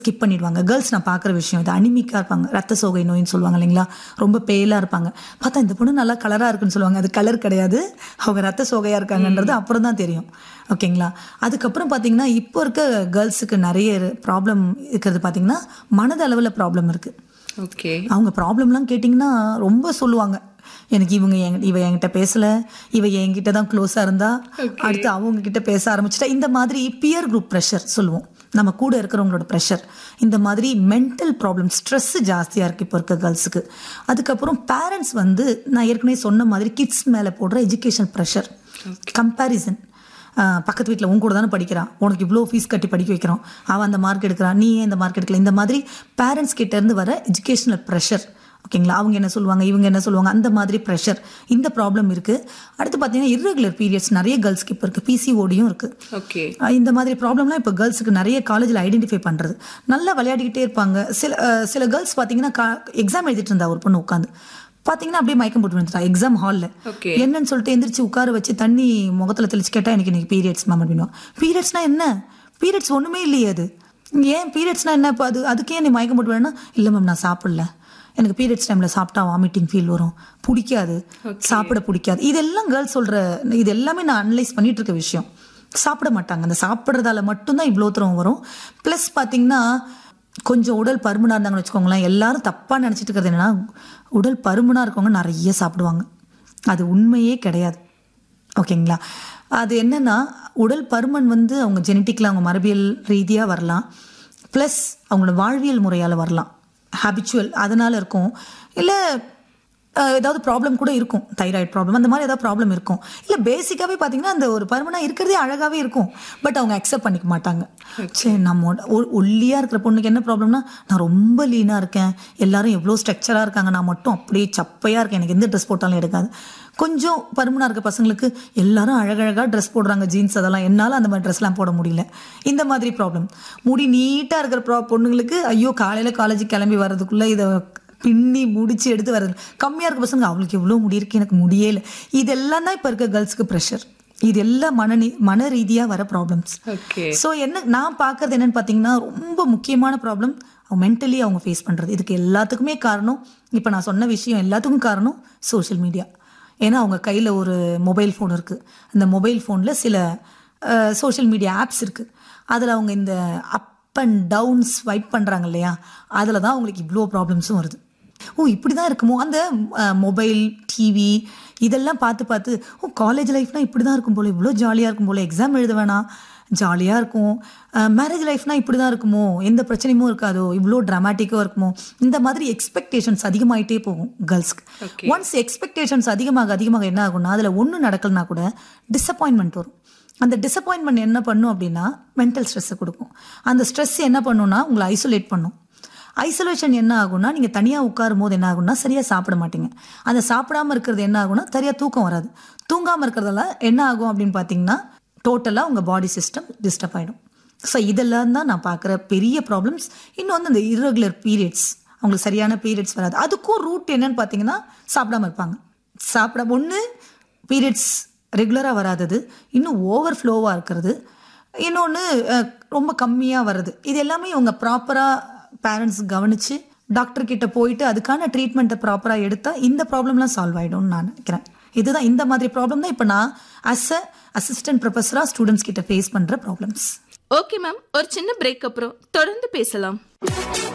Skip பண்ணிடுவாங்க girls நான் பார்க்குற விஷயம் இது அனிமிக்காக இருப்பாங்க ரத்த சோகை நோயின்னு சொல்லுவாங்க இல்லைங்களா ரொம்ப பேலாக இருப்பாங்க பார்த்தா இந்த பொண்ணு நல்லா கலராக இருக்குன்னு சொல்லுவாங்க அது கலர் கிடையாது அவங்க ரத்த சோகையாக இருக்காங்கன்றது அப்புறம் தான் தெரியும் ஓகேங்களா அதுக்கப்புறம் பார்த்தீங்கன்னா இப்போ இருக்க கேர்ள்ஸுக்கு நிறைய ப்ராப்ளம் இருக்கிறது பார்த்தீங்கன்னா மனதளவில் ப்ராப்ளம் இருக்குது ஓகே அவங்க ப்ராப்ளம்லாம் கேட்டிங்கன்னா ரொம்ப சொல்லுவாங்க எனக்கு இவங்க என் இவ என்கிட்ட பேசல இவ என்கிட்ட தான் க்ளோஸாக இருந்தா அடுத்து அவங்க கிட்ட பேச ஆரம்பிச்சிட்டா இந்த மாதிரி பியர் குரூப் ப்ரெஷர் சொல்லுவோம் நம்ம கூட இருக்கிறவங்களோட ப்ரெஷர் இந்த மாதிரி மென்டல் ப்ராப்ளம் ஸ்ட்ரெஸ் ஜாஸ்தியாக இருக்குது இப்போ இருக்க கேர்ள்ஸுக்கு அதுக்கப்புறம் பேரண்ட்ஸ் வந்து நான் ஏற்கனவே சொன்ன மாதிரி கிட்ஸ் மேலே போடுற எஜுகேஷன் ப்ரெஷர் கம்பேரிசன் பக்கத்து வீட்டில் உன் கூட தானே படிக்கிறான் உனக்கு இவ்வளோ ஃபீஸ் கட்டி படிக்க வைக்கிறோம் அவன் அந்த மார்க் எடுக்கிறான் நீ ஏன் இந்த மார்க் எடுக்கல இந்த மாதிரி பேரண்ட்ஸ் கிட்ட இருந்து வர எஜுகேஷனல் ப்ரெஷர் ஓகேங்களா அவங்க என்ன சொல்லுவாங்க இவங்க என்ன சொல்லுவாங்க அந்த மாதிரி ப்ரெஷர் இந்த ப்ராப்ளம் இருக்கு அடுத்து பார்த்தீங்கன்னா irregular பீரியட்ஸ் நிறைய கேர்ள்ஸ்க்கு இப்போ இருக்கு பிசிஓடியும் இருக்கு ஓகே அஹ் இந்த மாதிரி ப்ராப்ளம்லாம் இப்போ கேர்ள்ஸுக்கு நிறைய காலேஜில் ஐடென்டிஃபை பண்ணுறது நல்லா விளையாடிக்கிட்டே இருப்பாங்க சில அஹ் சில கேர்ள்ஸ் பார்த்தீங்கன்னா எக்ஸாம் எழுதிட்டு இருந்தா ஒரு பொண்ணு உட்காந்து பார்த்தீங்கன்னா அப்படியே மயக்கம் போட்டு வந்துட்டா எக்ஸாம் ஹாலில் Okay. என்னன்னு சொல்லிட்டு எந்திரிச்சு உட்கார வச்சு தண்ணி முகத்துல தெளிச்சு கேட்டா எனக்கு இன்னைக்கு பீரியட்ஸ் மேம் அப்படின்னா பீரியட்ஸ்னா என்ன பீரியட்ஸ் ஒண்ணுமே இல்லையே அது ஏன் பீரியட்ஸ்னா என்ன இப்போ அது அதுக்கே நீ மயக்கம் போட்டு வேணும்னா இல்லை மேம் நான் சாப்பிடல எனக்கு பீரியட்ஸ் டைம்ல சாப்பிட்டா வாமிட்டிங் ஃபீல் வரும் பிடிக்காது சாப்பிட பிடிக்காது இதெல்லாம் கேர்ள்ஸ் சொல்ற இது எல்லாமே நான் அனலைஸ் பண்ணிட்டு இருக்க விஷயம் சாப்பிட மாட்டாங்க அந்த சாப்பிட்றதால மட்டும்தான் இவ்வளோ தூரம் வரும் ப்ளஸ் பார்த்தீங்கன்னா கொஞ்சம் உடல் பருமனாக இருந்தாங்கன்னு வச்சுக்கோங்களேன் எல்லாரும் தப்பாக நினச்சிட்டு இருக்கிறது என்னன்னா உடல் பருமனாக இருக்கவங்க நிறைய சாப்பிடுவாங்க அது உண்மையே கிடையாது ஓகேங்களா அது என்னன்னா உடல் பருமன் வந்து அவங்க ஜெனட்டிக்கில் அவங்க மரபியல் ரீதியாக வரலாம் ப்ளஸ் அவங்களோட வாழ்வியல் முறையால் வரலாம் ஹேபிச்சுவல் அதனால இருக்கும் இல்லை ஏதாவது ப்ராப்ளம் கூட இருக்கும் தைராய்டு ப்ராப்ளம் அந்த மாதிரி ஏதாவது ப்ராப்ளம் இருக்கும் இல்லை பேசிக்காகவே பார்த்தீங்கன்னா அந்த ஒரு பருமனாக இருக்கிறதே அழகாகவே இருக்கும் பட் அவங்க அக்செப்ட் பண்ணிக்க மாட்டாங்க சரி நம்ம ஒ- ஒ- ஒல்லியா இருக்கிற பொண்ணுக்கு என்ன ப்ராப்ளம்னா நான் ரொம்ப லீனாக இருக்கேன் எல்லாரும் எவ்வளோ ஸ்ட்ரக்சராக இருக்காங்க நான் மட்டும் அப்படியே சப்பையாக இருக்கேன் எனக்கு எந்த ட்ரெஸ் போட்டாலும் எடுக்காது கொஞ்சம் பருமனாக இருக்க பசங்களுக்கு எல்லாரும் அழகழகாக ட்ரெஸ் போடுறாங்க ஜீன்ஸ் அதெல்லாம் என்னால் அந்த மாதிரி ட்ரெஸ்லாம் போட முடியல இந்த மாதிரி ப்ராப்ளம் முடி நீட்டாக இருக்கிற ப்ரா பொண்ணுங்களுக்கு ஐயோ காலையில் காலேஜுக்கு கிளம்பி வர்றதுக்குள்ளே இதை பின்னி முடிச்சு எடுத்து வர்றது கம்மியாக இருக்க பசங்க அவளுக்கு எவ்வளோ முடி இருக்கு எனக்கு முடியே இல்லை இதெல்லாம் தான் இப்போ இருக்க கேர்ள்ஸ்க்கு ப்ரெஷர் இது எல்லாம் மன மன ரீதியாக வர ப்ராப்ளம்ஸ் ஓகே ஸோ என்ன நான் பார்க்கறது என்னன்னு பார்த்தீங்கன்னா ரொம்ப முக்கியமான ப்ராப்ளம் அவங்க மென்டலி அவங்க ஃபேஸ் பண்ணுறது இதுக்கு எல்லாத்துக்குமே காரணம் இப்போ நான் சொன்ன விஷயம் எல்லாத்துக்கும் காரணம் சோஷியல் மீடியா ஏன்னா அவங்க கையில் ஒரு மொபைல் ஃபோன் இருக்குது அந்த மொபைல் ஃபோனில் சில சோஷியல் மீடியா ஆப்ஸ் இருக்குது அதில் அவங்க இந்த அப் அண்ட் டவுன் ஸ்வைப் பண்ணுறாங்க இல்லையா அதில் தான் அவங்களுக்கு இவ்வளோ ப்ராப்ளம்ஸும் வருது ஓ இப்படி தான் இருக்குமோ அந்த மொபைல் டிவி இதெல்லாம் பார்த்து பார்த்து ஓ காலேஜ் லைஃப்னா இப்படி தான் இருக்கும் போல இவ்வளோ ஜாலியாக இருக்கும் போல எக்ஸாம் எழுத வேணாம் ஜாலியாக இருக்கும் மேரேஜ் லைஃப்னா இப்படி தான் இருக்குமோ எந்த பிரச்சனையும் இருக்காதோ இவ்வளோ ட்ராமாட்டிக்காக இருக்குமோ இந்த மாதிரி எக்ஸ்பெக்டேஷன்ஸ் அதிகமாயிட்டே போகும் கேர்ள்ஸ்க்கு ஒன்ஸ் எக்ஸ்பெக்டேஷன்ஸ் அதிகமாக அதிகமாக என்ன ஆகும்னா அதில் ஒன்றும் நடக்கலனா கூட டிசப்பாயின்மெண்ட் வரும் அந்த டிசப்பாயின்மெண்ட் என்ன பண்ணும் அப்படின்னா மென்டல் ஸ்ட்ரெஸ்ஸை கொடுக்கும் அந்த ஸ்ட்ரெஸ் என்ன பண்ணும்னா உங்களை ஐசோலேட் பண்ணும் ஐசோலேஷன் என்ன ஆகும்னா நீங்கள் தனியாக உட்காரும் போது என்ன ஆகும்னா சரியாக சாப்பிட மாட்டீங்க அந்த சாப்பிடாம இருக்கிறது என்ன ஆகும்னா சரியாக தூக்கம் வராது தூங்காமல் இருக்கிறதால என்ன ஆகும் அப்படின்னு பார்த்தீங்கன்னா டோட்டலாக உங்கள் பாடி சிஸ்டம் டிஸ்டர்ப் ஆகிடும் ஸோ இதெல்லாம் தான் நான் பார்க்குற பெரிய ப்ராப்ளம்ஸ் இன்னும் வந்து இந்த irregular பீரியட்ஸ் அவங்களுக்கு சரியான பீரியட்ஸ் வராது அதுக்கும் ரூட் என்னன்னு பார்த்தீங்கன்னா சாப்பிடாம இருப்பாங்க சாப்பிட ஒன்று பீரியட்ஸ் ரெகுலராக வராதது இன்னும் ஓவர் ஃப்ளோவாக இருக்கிறது இன்னொன்று ரொம்ப கம்மியாக வருது இது எல்லாமே இவங்க ப்ராப்பராக பேரண்ட்ஸ் கவனித்து டாக்டர் கிட்ட போயிட்டு அதுக்கான ட்ரீட்மெண்ட்டை ப்ராப்பராக எடுத்தால் இந்த ப்ராப்ளம்லாம் சால்வ் ஆகிடும்னு நான் நினைக்கிறேன் இதுதான் இந்த மாதிரி ப்ராப்ளம் தான் இப்போ நான் அஸ் அ அசிஸ்டன்ட் ப்ரொஃபஸராக ஸ்டூடெண்ட்ஸ் கிட்ட ஃபேஸ் பண்ணுற ப்ராப்ளம்ஸ் ஓகே மேம் ஒரு சின்ன பிரேக் அப்புறம் தொடர்ந்து பேசலாம்